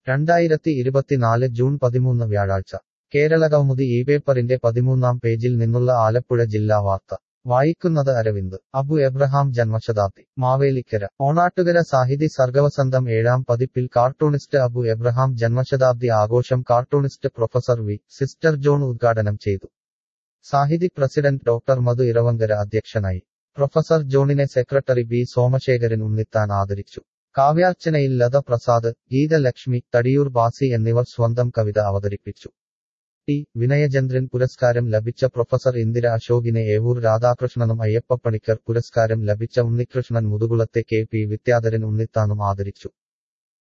രണ്ടായിരത്തി ഇരുപത്തിനാല് ജൂൺ പതിമൂന്ന് വ്യാഴാഴ്ച കേരളകൗമുദി ഈ പേപ്പറിന്റെ പതിമൂന്നാം പേജിൽ നിന്നുള്ള ആലപ്പുഴ ജില്ലാ വാർത്ത വായിക്കുന്നത് അരവിന്ദ് അബു എബ്രഹാം ജന്മശതാബ്ദി മാവേലിക്കര ഓണാട്ടുകര സാഹിതി സർഗവസന്തം ഏഴാം പതിപ്പിൽ കാർട്ടൂണിസ്റ്റ് അബു എബ്രഹാം ജന്മശതാബ്ദി ആഘോഷം cartoonist professor V sister John ഉദ്ഘാടനം ചെയ്തു സാഹിതി പ്രസിഡന്റ് ഡോക്ടർ മധു ഇറവങ്കര അധ്യക്ഷനായി പ്രൊഫസർ ജോണിനെ സെക്രട്ടറി ബി സോമശേഖരൻ ഉണ്ണിത്താൻ ആദരിച്ചു കാവ്യാർച്ചനയിൽ ലത പ്രസാദ് ഗീതലക്ഷ്മി തടിയൂർ ബാസി എന്നിവർ സ്വന്തം കവിത അവതരിപ്പിച്ചു ടി വിനയചന്ദ്രൻ പുരസ്കാരം ലഭിച്ച പ്രൊഫസർ ഇന്ദിര അശോകിനെ ഏവൂർ രാധാകൃഷ്ണനും അയ്യപ്പപ്പണിക്കർ പുരസ്കാരം ലഭിച്ച ഉണ്ണികൃഷ്ണൻ മുതുകുളത്തെ കെ പി വിദ്യാധരൻ ഉണ്ണിത്താനും ആദരിച്ചു